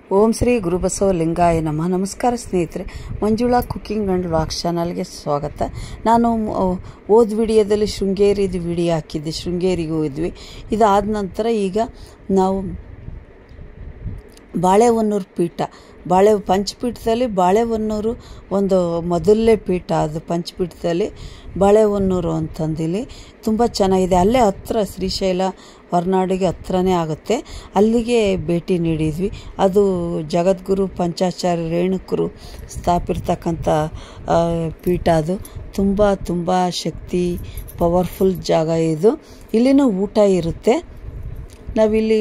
ಓಂ ಶ್ರೀ ಗುರುಬಸವ ಲಿಂಗಾಯ ನಮಃ ನಮಸ್ಕಾರ ಸ್ನೇಹಿತರೆ ಮಂಜುಳಾ ಕುಕಿಂಗ್ ಆ್ಯಂಡ್ ವ್ಲಾಗ್ ಚಾನಲ್ಗೆ ಸ್ವಾಗತ ನಾನು ಓದ್ ವಿಡಿಯೋದಲ್ಲಿ ಶೃಂಗೇರಿದು ವಿಡಿಯೋ ಹಾಕಿದ್ದೆ ಶೃಂಗೇರಿಗೆ ಹೋದ್ವಿ ಇದಾದ ನಂತರ ಈಗ ನಾವು ಬಾಳೆಹೊನ್ನೂರು ಪೀಠ ಬಾಳೆ ಪಂಚಪೀಠದಲ್ಲಿ ಬಾಳೆಹೊನ್ನೂರು ಒಂದು ಮೊದಲನೇ ಪೀಠ ಅದು ಪಂಚಪೀಠದಲ್ಲಿ ಬಾಳೆಹೊನ್ನೂರು ಅಂತಂದಿಲ್ಲಿ ತುಂಬ ಚೆನ್ನಾಗಿದೆ ಅಲ್ಲೇ ಹತ್ರ ಶ್ರೀಶೈಲ ಹೊರನಾಡಿಗೆ ಹತ್ರನೇ ಆಗುತ್ತೆ ಅಲ್ಲಿಗೆ ಭೇಟಿ ನೀಡಿದ್ವಿ ಅದು ಜಗದ್ಗುರು ಪಂಚಾಚಾರ್ಯ ರೇಣುಕರು ಸ್ಥಾಪಿರ್ತಕ್ಕಂಥ ಆ, ಪೀಠ ಅದು ತುಂಬ ತುಂಬ ಶಕ್ತಿ ಪವರ್ಫುಲ್ ಜಾಗ ಇದು ಇಲ್ಲಿನೂ ಊಟ ಇರುತ್ತೆ ನಾವಿಲ್ಲಿ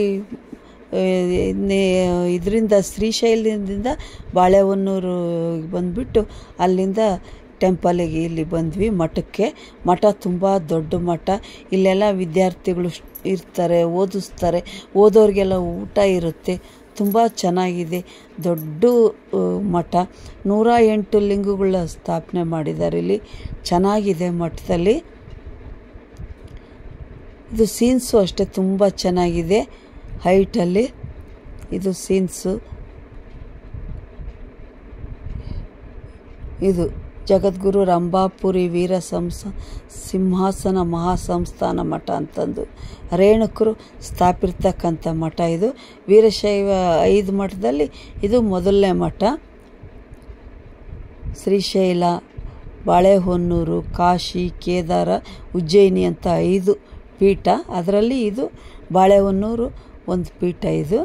ಇದರಿಂದ ಶ್ರೀಶೈಲದಿಂದ ಬಾಳೆಹೊನ್ನೂರು ಬಂದುಬಿಟ್ಟು ಅಲ್ಲಿಂದ ಟೆಂಪಲಿಗೆ ಇಲ್ಲಿ ಬಂದ್ವಿ ಮಠಕ್ಕೆ ಮಠ ತುಂಬ ದೊಡ್ಡ ಮಠ ಇಲ್ಲೆಲ್ಲ ವಿದ್ಯಾರ್ಥಿಗಳು ಶ್- ಇರ್ತಾರೆ ಓದಿಸ್ತಾರೆ ಓದೋರಿಗೆಲ್ಲ ಊಟ ಇರುತ್ತೆ ತುಂಬ ಚೆನ್ನಾಗಿದೆ ದೊಡ್ಡ ಆ, ಮಠ ನೂರ ಎಂಟು ಲಿಂಗಗಳ ಸ್ಥಾಪನೆ ಮಾಡಿದ್ದಾರೆ ಇಲ್ಲಿ ಚೆನ್ನಾಗಿದೆ ಮಠದಲ್ಲಿ ಇದು ಸೀನ್ಸು ಅಷ್ಟೇ ತುಂಬ ಚೆನ್ನಾಗಿದೆ ಹೈಟಲ್ಲಿ ಇದು ಸೀನ್ಸು ಇದು ಜಗದ್ಗುರು ರಂಭಾಪುರಿ ವೀರ ಸಂಸ ಸಿಂಹಾಸನ ಮಹಾಸಂಸ್ಥಾನ ಮಠ ಅಂತಂದು ರೇಣುಕರು ಸ್ಥಾಪಿರ್ತಕ್ಕಂಥ ಮಠ ಇದು ವೀರಶೈವ ಐದು ಮಠದಲ್ಲಿ ಇದು ಮೊದಲನೇ ಮಠ ಶ್ರೀಶೈಲ ಬಾಳೆಹೊನ್ನೂರು ಕಾಶಿ ಕೇದಾರ ಉಜ್ಜಯಿನಿ ಅಂತ ಐದು ಪೀಠ ಅದರಲ್ಲಿ ಇದು ಬಾಳೆಹೊನ್ನೂರು ಒಂದು ಪೀಠ ಇದು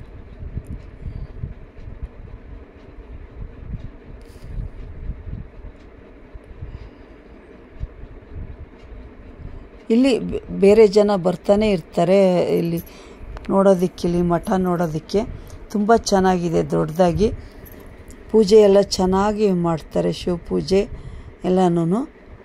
ಇಲ್ಲಿ ಬೆ- ಬೇರೆ ಜನ ಬರ್ತಾನೆ ಇರ್ತಾರೆ ಇಲ್ಲಿ ನೋಡೋದಕ್ಕೆ ಇಲ್ಲಿ ಮಠ ನೋಡೋದಕ್ಕೆ ತುಂಬ ಚೆನ್ನಾಗಿದೆ ದೊಡ್ಡದಾಗಿ ಪೂಜೆ ಎಲ್ಲ ಚೆನ್ನಾಗಿ ಮಾಡ್ತಾರೆ ಶಿವ ಪೂಜೆ ಎಲ್ಲನೂ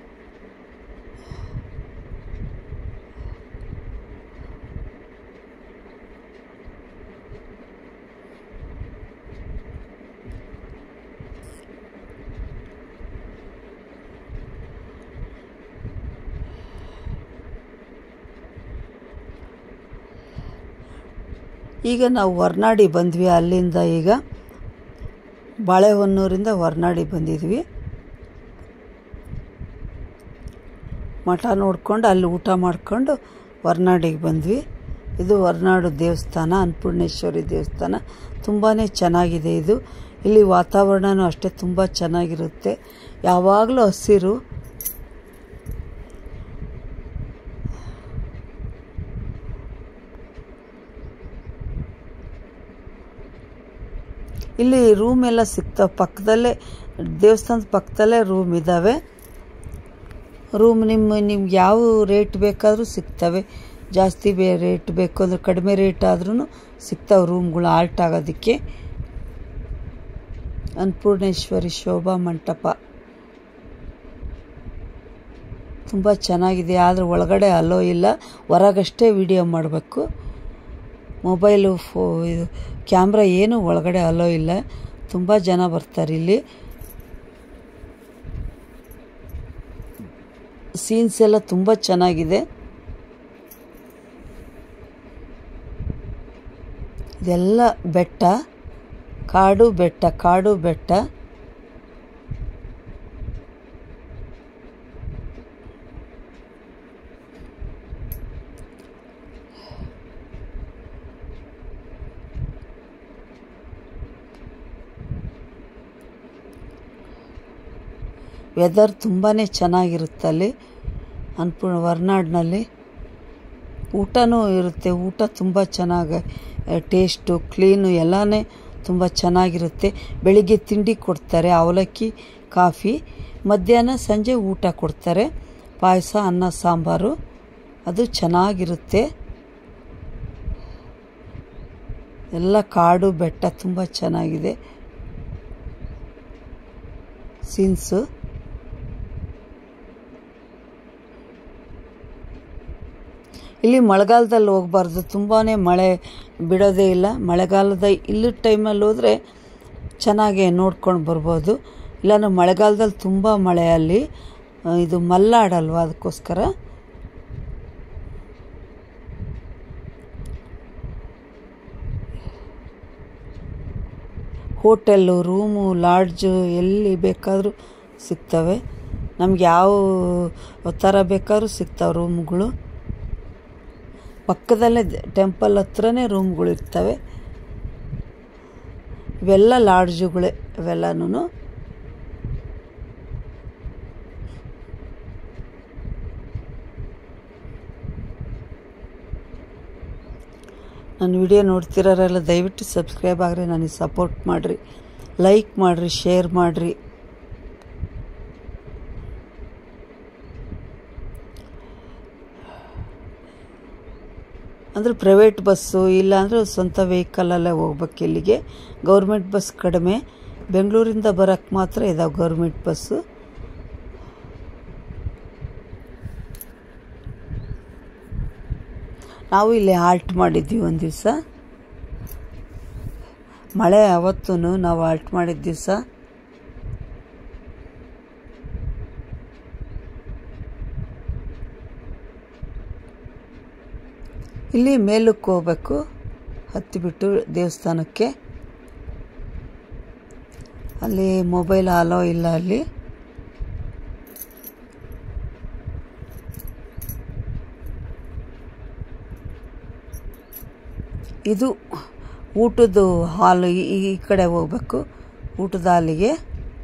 ಈಗ ನಾವು ಹೊರ್ನಾಡಿ ಬಂದ್ವಿ ಅಲ್ಲಿಂದ ಈಗ ಬಾಳೆಹೊನ್ನೂರಿಂದ ಹೊರ್ನಾಡಿ ಬಂದಿದ್ವಿ ಮಠ ನೋಡ್ಕೊಂಡು ಅಲ್ಲಿ ಊಟ ಮಾಡ್ಕೊಂಡು ಹೊರ್ನಾಡಿಗೆ ಬಂದ್ವಿ ಇದು ಹೊರ್ನಾಡು ದೇವಸ್ಥಾನ ಅನ್ನಪೂರ್ಣೇಶ್ವರಿ ದೇವಸ್ಥಾನ ತುಂಬಾ ಚೆನ್ನಾಗಿದೆ ಇದು ಇಲ್ಲಿ ವಾತಾವರಣನೂ ಅಷ್ಟೇ ತುಂಬ ಚೆನ್ನಾಗಿರುತ್ತೆ ಯಾವಾಗಲೂ ಹಸಿರು ಇಲ್ಲಿ ರೂಮ್ ಎಲ್ಲ ಸಿಗ್ತವೆ ಪಕ್ಕದಲ್ಲೇ ದೇವಸ್ಥಾನದ ಪಕ್ಕದಲ್ಲೇ ರೂಮ್ ಇದ್ದಾವೆ ರೂಮ್ ನಿಮ್ಮ ನಿಮ್ಗೆ ಯಾವ ರೇಟ್ ಬೇಕಾದರೂ ಸಿಗ್ತವೆ ಜಾಸ್ತಿ ಬೇ ರೇಟ್ ಬೇಕು ಅಂದ್ರೆ ಕಡಿಮೆ ರೇಟ್ ಆದ್ರೂ ಸಿಗ್ತವೆ ರೂಮ್ಗಳು ಆಲ್ಟ್ ಆಗೋದಕ್ಕೆ ಅನ್ನಪೂರ್ಣೇಶ್ವರಿ ಶೋಭಾ ಮಂಟಪ ತುಂಬ ಚೆನ್ನಾಗಿದೆ ಆದರೆ ಒಳಗಡೆ ಅಲೋ ಇಲ್ಲ ಹೊರಗಷ್ಟೇ ವಿಡಿಯೋ ಮಾಡಬೇಕು ಮೊಬೈಲು ಫೋ ಇದು ಕ್ಯಾಮ್ರಾ ಏನು ಒಳಗಡೆ ಅಲೋ ಇಲ್ಲ ತುಂಬ ಜನ ಬರ್ತಾರೆ ಇಲ್ಲಿ ಸೀನ್ಸ್ ಎಲ್ಲ ತುಂಬ ಚೆನ್ನಾಗಿದೆ ಇದೆಲ್ಲ ಬೆಟ್ಟ ಕಾಡು ಬೆಟ್ಟ ಕಾಡು ಬೆಟ್ಟ ವೆದರ್ ತುಂಬಾ ಚೆನ್ನಾಗಿರುತ್ತೆ ಅಲ್ಲಿ ಅನ್ಪೂರ್ಣ ಹೊರ್ನಾಡಿನಲ್ಲಿ ಊಟನೂ ಇರುತ್ತೆ ಊಟ ತುಂಬ ಚೆನ್ನಾಗಿ ಟೇಸ್ಟು ಕ್ಲೀನು ಎಲ್ಲನೇ ತುಂಬ ಚೆನ್ನಾಗಿರುತ್ತೆ ಬೆಳಿಗ್ಗೆ ತಿಂಡಿ ಕೊಡ್ತಾರೆ ಅವಲಕ್ಕಿ ಕಾಫಿ ಮಧ್ಯಾಹ್ನ ಸಂಜೆ ಊಟ ಕೊಡ್ತಾರೆ ಪಾಯಸ ಅನ್ನ ಸಾಂಬಾರು ಅದು ಚೆನ್ನಾಗಿರುತ್ತೆ ಎಲ್ಲ ಕಾಡು ಬೆಟ್ಟ ತುಂಬ ಚೆನ್ನಾಗಿದೆ ಸೀನ್ಸು ಇಲ್ಲಿ ಮಳೆಗಾಲದಲ್ಲಿ ಹೋಗ್ಬಾರ್ದು ತುಂಬಾ ಮಳೆ ಬಿಡೋದೇ ಇಲ್ಲ ಮಳೆಗಾಲದ ಇಲ್ಲಿ ಟೈಮಲ್ಲಿ ಹೋದರೆ ಚೆನ್ನಾಗಿ ನೋಡ್ಕೊಂಡು ಬರ್ಬೋದು ಇಲ್ಲಾಂದ್ರೆ ಮಳೆಗಾಲದಲ್ಲಿ ತುಂಬ ಮಳೆ ಅಲ್ಲಿ ಆ, ಇದು ಮಲ್ನಾಡಲ್ವ ಅದಕ್ಕೋಸ್ಕರ ಹೋಟೆಲ್ಲು ರೂಮು ಲಾಡ್ಜು ಎಲ್ಲಿ ಬೇಕಾದರೂ ಸಿಗ್ತವೆ ನಮ್ಗೆ ಯಾವ ಥರ ಬೇಕಾದ್ರೂ ಸಿಗ್ತಾವೆ ರೂಮ್ಗಳು ಪಕ್ಕದಲ್ಲೇ ಟೆಂಪಲ್ ಹತ್ರನೇ ರೂಮ್ಗಳು ಇರ್ತವೆ ಇವೆಲ್ಲ ಲಾಡ್ಜುಗಳೇ ಇವೆಲ್ಲನೂ ನನ್ನ ವಿಡಿಯೋ ನೋಡ್ತಿರೋರೆಲ್ಲ ದಯವಿಟ್ಟು ಸಬ್ಸ್ಕ್ರೈಬ್ ಆಗ್ರಿ ನನಗೆ ಸಪೋರ್ಟ್ ಮಾಡಿರಿ ಲೈಕ್ ಮಾಡಿರಿ ಶೇರ್ ಮಾಡಿರಿ ಅಂದರೆ ಪ್ರೈವೇಟ್ ಬಸ್ಸು ಇಲ್ಲಾಂದರೆ ಸ್ವಂತ ವೆಹಿಕಲಲ್ಲೇ ಹೋಗ್ಬೇಕು ಇಲ್ಲಿಗೆ ಗೌರ್ಮೆಂಟ್ ಬಸ್ ಕಡಿಮೆ ಬೆಂಗಳೂರಿಂದ ಬರೋಕ್ಕೆ ಮಾತ್ರ ಇದಾವೆ ಗೌರ್ಮೆಂಟ್ ಬಸ್ಸು ನಾವು ಇಲ್ಲಿ ಹಾಲ್ಟ್ ಮಾಡಿದ್ವಿ ಒಂದು ದಿವಸ ಮಳೆ ಅವತ್ತೂ ನಾವು ಹಾಲ್ಟ್ ಮಾಡಿದ ದಿವಸ ಇಲ್ಲಿ ಮೇಲಕ್ಕೆ ಹೋಗ್ಬೇಕು ಹತ್ತಿಬಿಟ್ಟು ದೇವಸ್ಥಾನಕ್ಕೆ ಅಲ್ಲಿ ಮೊಬೈಲ್ ಅಲೋ ಇಲ್ಲ ಅಲ್ಲಿ ಇದು ಊಟದ್ದು ಹಾಲು ಈ ಈ ಕಡೆ ಹೋಗ್ಬೇಕು ಊಟದ ಹಾಲಿಗೆ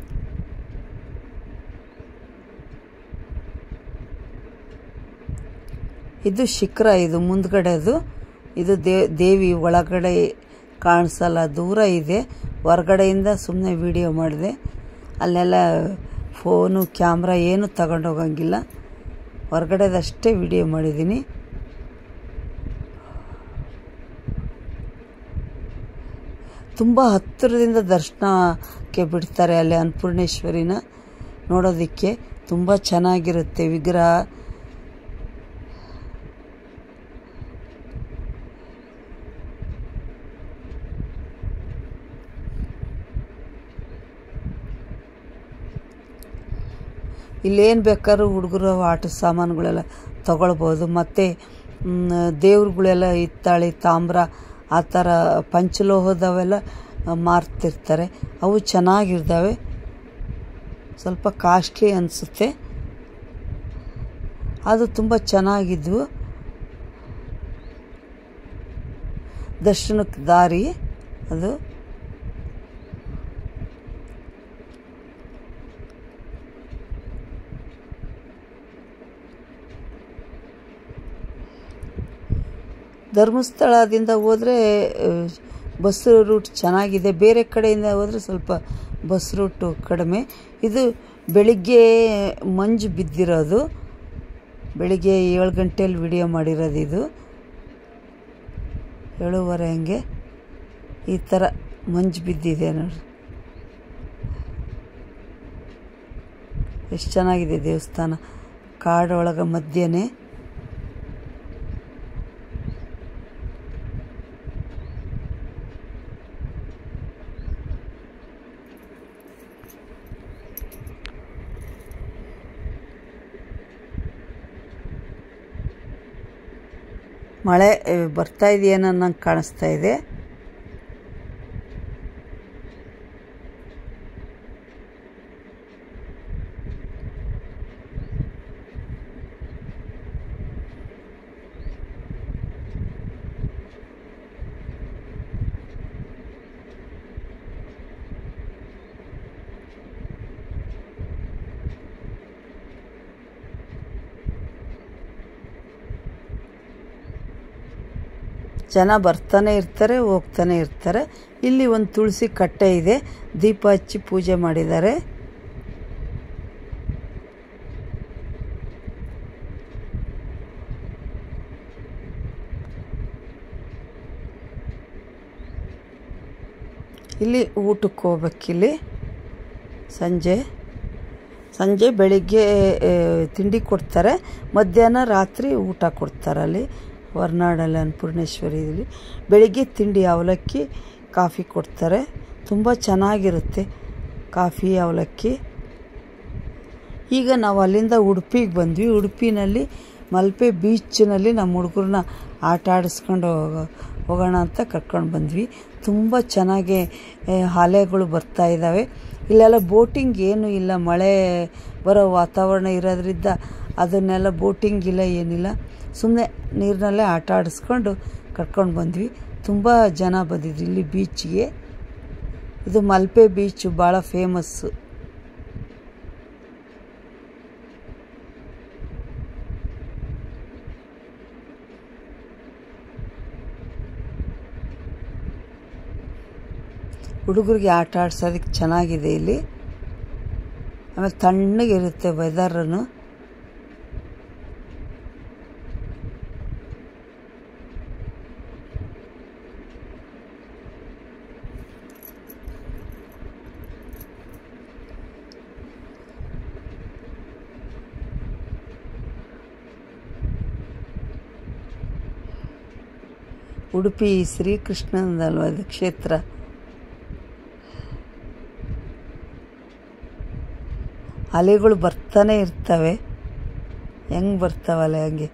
ಇದು ಶಿಖರ ಇದು ಮುಂದ್ಗಡೆದು ಇದು ದೇ ದೇವಿ ಒಳಗಡೆ ಕಾಣಿಸಲ್ಲ ದೂರ ಇದೆ ಹೊರಗಡೆಯಿಂದ ಸುಮ್ಮನೆ ವಿಡಿಯೋ ಮಾಡಿದೆ ಅಲ್ಲೆಲ್ಲ ಫೋನು ಕ್ಯಾಮ್ರಾ ಏನು ತಗೊಂಡೋಗಂಗಿಲ್ಲ ಹೊರಗಡೆದಷ್ಟೇ ವಿಡಿಯೋ ಮಾಡಿದ್ದೀನಿ ತುಂಬ ಹತ್ತಿರದಿಂದ ದರ್ಶನಕ್ಕೆ ಬಿಡ್ತಾರೆ ಅಲ್ಲಿ ಅನ್ನಪೂರ್ಣೇಶ್ವರಿನ ನೋಡೋದಕ್ಕೆ ತುಂಬ ಚೆನ್ನಾಗಿರುತ್ತೆ ವಿಗ್ರಹ ಇಲ್ಲೇನು ಬೇಕಾದ್ರೂ ಹುಡುಗರು ಆಟದ ಸಾಮಾನುಗಳೆಲ್ಲ ತಗೊಳ್ಬೋದು ಮತ್ತು ದೇವ್ರುಗಳೆಲ್ಲ ಹಿತ್ತಾಳಿ ತಾಮ್ರ ಆ ಥರ ಪಂಚಲೋಹದವೆಲ್ಲ ಮಾರ್ತಿರ್ತಾರೆ ಅವು ಚೆನ್ನಾಗಿರ್ತವೆ ಸ್ವಲ್ಪ ಕಾಸ್ಟ್ಲಿ ಅನಿಸುತ್ತೆ ಅದು ತುಂಬ ಚೆನ್ನಾಗಿದ್ವು ದರ್ಶನಕ್ಕೆ ದಾರಿ ಅದು ಧರ್ಮಸ್ಥಳದಿಂದ ಹೋದರೆ ಬಸ್ ರೂಟ್ ಚೆನ್ನಾಗಿದೆ ಬೇರೆ ಕಡೆಯಿಂದ ಹೋದರೆ ಸ್ವಲ್ಪ ಬಸ್ ರೂಟು ಕಡಿಮೆ ಇದು ಬೆಳಿಗ್ಗೆ ಮಂಜು ಬಿದ್ದಿರೋದು ಬೆಳಿಗ್ಗೆ ಏಳು ಗಂಟೆಯಲ್ಲಿ ವಿಡಿಯೋ ಮಾಡಿರೋದು ಇದು ಏಳುವರೆ ಹಂಗೆ ಈ ಥರ ಮಂಜು ಬಿದ್ದಿದೆ ನೋಡಿ ಎಷ್ಟು ಚೆನ್ನಾಗಿದೆ ದೇವಸ್ಥಾನ ಕಾಡೊಳಗೆ ಮಧ್ಯನೇ ಮಳೆ ಬರ್ತಾ ಇದೆಯೇನೋ ನಂಗೆ ಕಾಣಿಸ್ತಾ ಇದೆ ಜನ ಬರ್ತಾನೆ ಇರ್ತಾರೆ ಹೋಗ್ತಾನೆ ಇರ್ತಾರೆ ಇಲ್ಲಿ ಒಂದು ತುಳಸಿ ಕಟ್ಟೆ ಇದೆ ದೀಪ ಹಚ್ಚಿ ಪೂಜೆ ಮಾಡಿದ್ದಾರೆ ಇಲ್ಲಿ ಊಟಕ್ಕೆ ಹೋಗ್ಬೇಕಿಲ್ಲಿ ಸಂಜೆ ಸಂಜೆ ಬೆಳಿಗ್ಗೆ ಆ, ತಿಂಡಿ ಕೊಡ್ತಾರೆ ಮಧ್ಯಾಹ್ನ ರಾತ್ರಿ ಊಟ ಕೊಡ್ತಾರೆ ಅಲ್ಲಿ ಹೊರನಾಡಲ್ಲಿ ಅನ್ನಪೂರ್ಣೇಶ್ವರಿಯಲ್ಲಿ ಬೆಳಿಗ್ಗೆ ತಿಂಡಿ ಅವಲಕ್ಕಿ ಕಾಫಿ ಕೊಡ್ತಾರೆ ತುಂಬ ಚೆನ್ನಾಗಿರುತ್ತೆ ಕಾಫಿ ಅವಲಕ್ಕಿ ಈಗ ನಾವು ಅಲ್ಲಿಂದ ಉಡುಪಿಗೆ ಬಂದ್ವಿ ಉಡುಪಿನಲ್ಲಿ ಮಲ್ಪೆ ಬೀಚ್ನಲ್ಲಿ ನಮ್ಮ ಹುಡುಗರನ್ನ ಆಟ ಆಡಿಸ್ಕೊಂಡು ಹೋಗೋ ಹೋಗೋಣ ಅಂತ ಕರ್ಕೊಂಡು ಬಂದ್ವಿ ತುಂಬ ಚೆನ್ನಾಗಿ ಆ, ಅಲೆಗಳು ಬರ್ತಾ ಇದ್ದಾವೆ ಇಲ್ಲೆಲ್ಲ ಬೋಟಿಂಗ್ ಏನೂ ಇಲ್ಲ ಮಳೆ ಬರೋ ವಾತಾವರಣ ಇರೋದ್ರಿಂದ ಅದನ್ನೆಲ್ಲ ಬೋಟಿಂಗ್ ಇಲ್ಲ ಏನಿಲ್ಲ ಸುಮ್ಮನೆ ನೀರಿನಲ್ಲೇ ಆಟ ಆಡಿಸ್ಕೊಂಡು ಕರ್ಕೊಂಡು ಬಂದ್ವಿ ತುಂಬ ಜನ ಬಂದಿದ್ರು ಇಲ್ಲಿ ಬೀಚ್ಗೆ ಇದು ಮಲ್ಪೆ ಬೀಚು ಭಾಳ ಫೇಮಸ್ಸು ಹುಡುಗರಿಗೆ ಆಟ ಆಡ್ಸೋದಕ್ಕೆ ಚೆನ್ನಾಗಿದೆ ಇಲ್ಲಿ ಆಮೇಲೆ ತಣ್ಣಗಿರುತ್ತೆ ವೆದರನ್ನು ಉಡುಪಿ ಶ್ರೀಕೃಷ್ಣನದಲ್ವ ಅದು ಕ್ಷೇತ್ರ ಅಲೆಗಳು ಬರ್ತಾನೆ ಇರ್ತವೆ ಹೆಂಗೆ ಬರ್ತಾವಲ್ಲ ಹಂಗೆ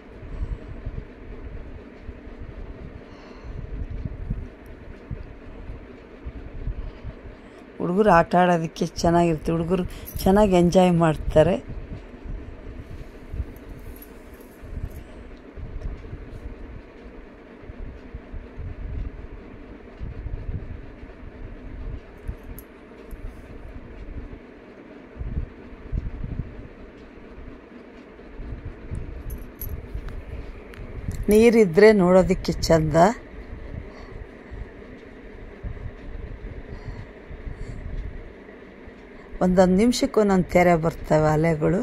ಹುಡುಗರು ಆಟ ಆಡೋದಕ್ಕೆ ಚೆನ್ನಾಗಿರುತ್ತೆ ಹುಡುಗರು ಚೆನ್ನಾಗಿ ಎಂಜಾಯ್ ಮಾಡ್ತಾರೆ ನೀರಿದ್ರೆ ನೋಡೋದಕ್ಕೆ ಚಂದ ಒಂದೊಂದು ನಿಮಿಷಕ್ಕೆ ಒಂದೊಂದು ತೆರೆ ಬರ್ತವೆ ಅಲೆಗಳು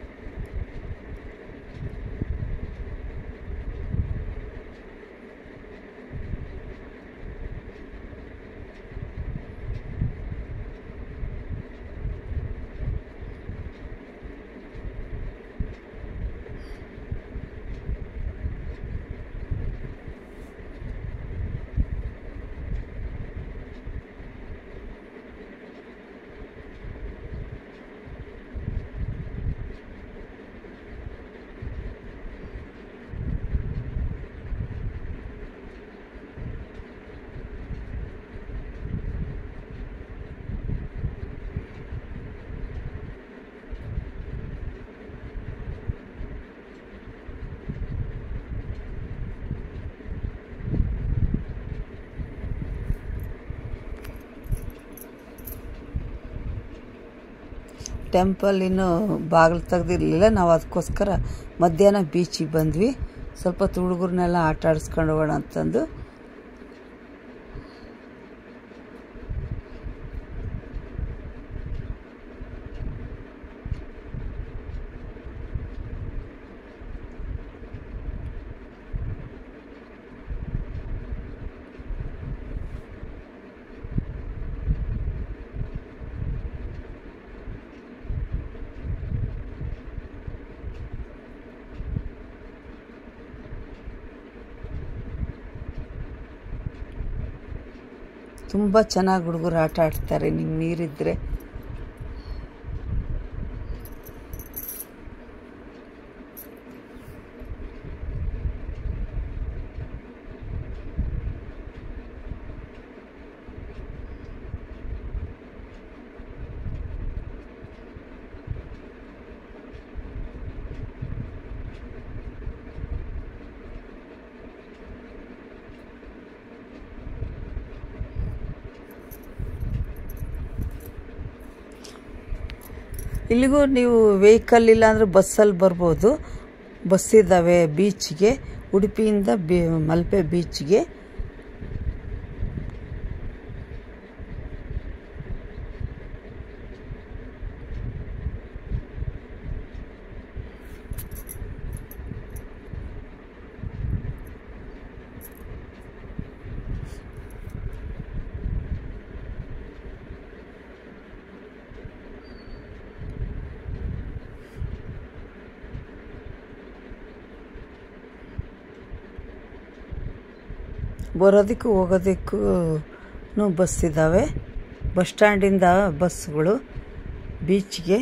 ಟೆಂಪಲ್ ಇನ್ನೂ ಬಾಗಿಲು ತೆಗ್ದಿರಲಿಲ್ಲ ನಾವು ಅದಕ್ಕೋಸ್ಕರ ಮಧ್ಯಾಹ್ನ ಬೀಚಿಗೆ ಬಂದ್ವಿ ಸ್ವಲ್ಪ ಹೊತ್ತು ಹುಡುಗರನ್ನೆಲ್ಲ ಆಟ ಆಡಿಸ್ಕೊಂಡು ಹೋಗೋಣ ಅಂತಂದು ತುಂಬ ಚೆನ್ನಾಗಿ ಹುಡುಗರು ಆಟ ಆಡ್ತಾರೆ ನಿಮ್ಗೆ ನೀರಿದ್ರೆ ಇಲ್ಲಿಗೂ ನೀವು ವೆಹಿಕಲ್ ಇಲ್ಲ ಅಂದರೆ ಬಸ್ಸಲ್ಲಿ ಬರ್ಬೋದು ಬಸ್ ಇದ್ದಾವೆ ಬೀಚ್ಗೆ ಉಡುಪಿಯಿಂದ ಬಿ ಮಲ್ಪೆ ಬೀಚ್ಗೆ ಬರೋದಕ್ಕೂ ಹೋಗೋದಕ್ಕೂ ಬಸ್ ಇದ್ದಾವೆ ಬಸ್ ಸ್ಟ್ಯಾಂಡಿಂದ ಬಸ್ಗಳು ಬೀಚ್ಗೆ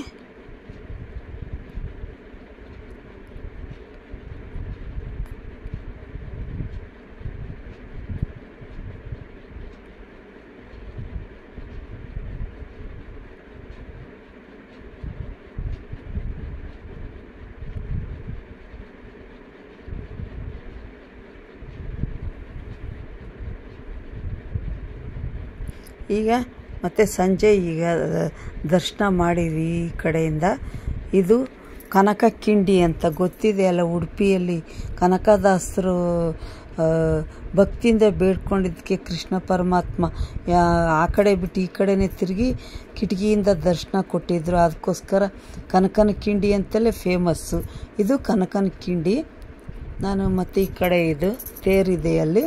ಈಗ ಮತ್ತೆ ಸಂಜೆ ಈಗ ದರ್ಶನ ಮಾಡಿದ್ವಿ ಈ ಕಡೆಯಿಂದ ಇದು ಕನಕ ಕಿಂಡಿ ಅಂತ ಗೊತ್ತಿದೆ ಅಲ್ಲ ಉಡುಪಿಯಲ್ಲಿ ಕನಕದಾಸರು ಆ, ಭಕ್ತಿಯಿಂದ ಬೇಡ್ಕೊಂಡಿದ್ದಕ್ಕೆ ಕೃಷ್ಣ ಪರಮಾತ್ಮ ಯಾ- ಆ ಕಡೆ ಬಿಟ್ಟು ಈ ಕಡೆನೇ ತಿರುಗಿ ಕಿಟಕಿಯಿಂದ ದರ್ಶನ ಕೊಟ್ಟಿದ್ರು ಅದಕ್ಕೋಸ್ಕರ ಕನಕನ ಕಿಂಡಿ ಅಂತಲೇ ಫೇಮಸ್ಸು ಇದು ಕನಕನ ಕಿಂಡಿ ನಾನು ಮತ್ತೆ ಈ ಕಡೆ ಇದು ತೇರಿದೆ ಅಲ್ಲಿ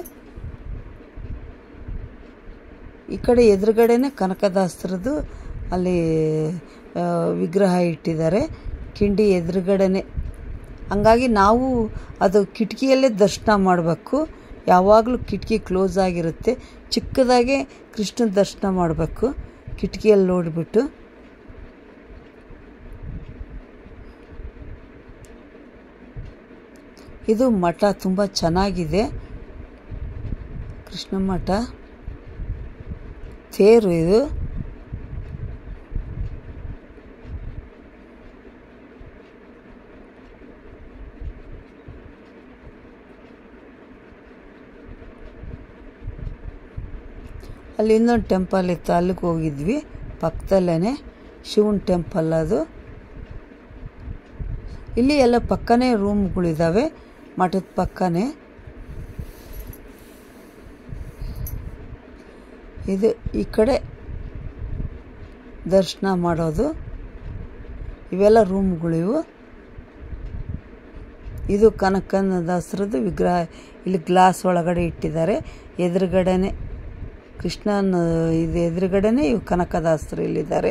ಈ ಕಡೆ ಎದುರುಗಡೆನೆ ಕನಕದಾಸರದ್ದು ಅಲ್ಲಿ ಆ, ವಿಗ್ರಹ ಇಟ್ಟಿದ್ದಾರೆ ಕಿಂಡಿ ಎದುರುಗಡೆನೆ ಹಂಗಾಗಿ ನಾವು ಅದು ಕಿಟಕಿಯಲ್ಲೇ ದರ್ಶನ ಮಾಡಬೇಕು ಯಾವಾಗಲೂ ಕಿಟಕಿ ಕ್ಲೋಸ್ ಆಗಿರುತ್ತೆ ಚಿಕ್ಕದಾಗೆ ಕೃಷ್ಣನ ದರ್ಶನ ಮಾಡಬೇಕು ಕಿಟಕಿಯಲ್ಲಿ ನೋಡಿಬಿಟ್ಟು ಇದು ಮಠ ತುಂಬ ಚೆನ್ನಾಗಿದೆ ಕೃಷ್ಣ ಮಠ ತೇರು ಇದು ಅಲ್ಲಿ ಇನ್ನೊಂದು ಟೆಂಪಲ್ ಇತ್ತು ಅಲ್ಲಿಗೆ ಹೋಗಿದ್ವಿ ಪಕ್ಕದಲ್ಲೇ ಶಿವನ ಟೆಂಪಲ್ ಅದು ಇಲ್ಲಿ ಎಲ್ಲ ಪಕ್ಕನೇ ರೂಮ್ಗಳಿದ್ದಾವೆ ಮಠದ ಪಕ್ಕನೇ ಇದು ಈ ಕಡೆ ದರ್ಶನ ಮಾಡೋದು ಇವೆಲ್ಲ ರೂಮ್ಗಳಿವು ಇದು ಕನಕನ ದಾಸರದ್ದು ವಿಗ್ರಹ ಇಲ್ಲಿ ಗ್ಲಾಸ್ ಒಳಗಡೆ ಇಟ್ಟಿದ್ದಾರೆ ಎದುರುಗಡೆನೆ ಕೃಷ್ಣನ ಇದು ಎದುರುಗಡೆನೆ ಇವು ಕನಕದಾಸರು ಇಲ್ಲಿದ್ದಾರೆ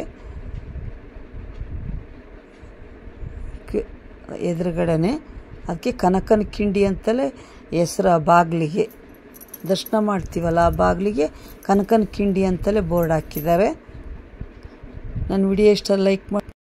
ಕ- ಎದುರುಗಡೆನೆ ಅದಕ್ಕೆ ಕನಕನ ಕಿಂಡಿ ಅಂತಲೇ ಹೆಸ್ರು ಆ ಬಾಗಿಲಿಗೆ ದರ್ಶನ ಮಾಡ್ತೀವಲ್ಲ ಆ ಬಾಗಿಲಿಗೆ ಕನಕನ ಕಿಂಡಿ ಅಂತಲೇ ಬೋರ್ಡ್ ಹಾಕಿದ್ದಾರೆ ನನ್ನ ವಿಡಿಯೋ ಇಷ್ಟ ಲೈಕ್ ಮಾಡಿ